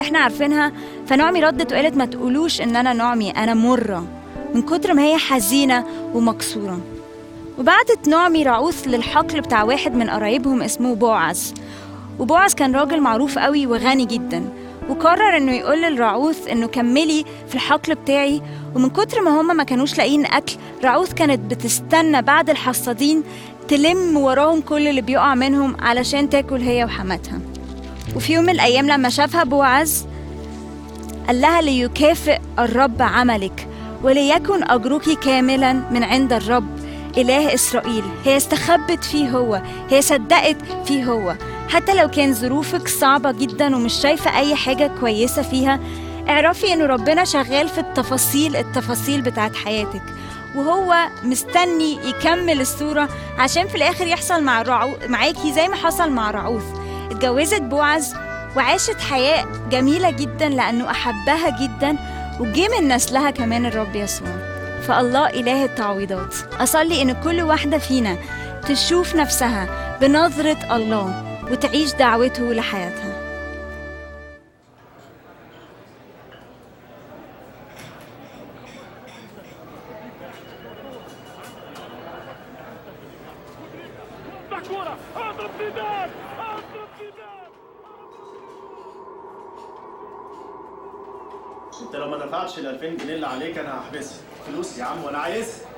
احنا عارفينها فنعمي ردت وقالت ما تقولوش ان انا نعمي انا مرة من كتر ما هي حزينة ومكسورة وبعتت نعمي رعوث للحقل بتاع واحد من قرايبهم اسمه بوعز وبوعز كان راجل معروف قوي وغني جدا وقرر انه يقول للرعوث انه كملي في الحقل بتاعي ومن كتر ما هما ما كانوش لاقيين اكل رعوث كانت بتستنى بعد الحصادين تلم وراهم كل اللي بيقع منهم علشان تاكل هي وحماتها وفي يوم من الايام لما شافها بوعز قال لها ليكافئ الرب عملك وليكن اجرك كاملا من عند الرب اله اسرائيل هي استخبت فيه هو هي صدقت فيه هو حتى لو كان ظروفك صعبة جدا ومش شايفة أي حاجة كويسة فيها اعرفي إن ربنا شغال في التفاصيل التفاصيل بتاعت حياتك وهو مستني يكمل الصورة عشان في الآخر يحصل مع رعو... معاكي زي ما حصل مع رعوث اتجوزت بوعز وعاشت حياة جميلة جدا لأنه أحبها جدا وجه من نسلها كمان الرب يسوع فالله إله التعويضات أصلي إن كل واحدة فينا تشوف نفسها بنظرة الله وتعيش دعوته لحياتها كورة اضرب زيدان اضرب زيدان انت لو ما دفعتش ال 2000 جنيه اللي عليك انا هحبسك فلوس يا عم وانا عايزها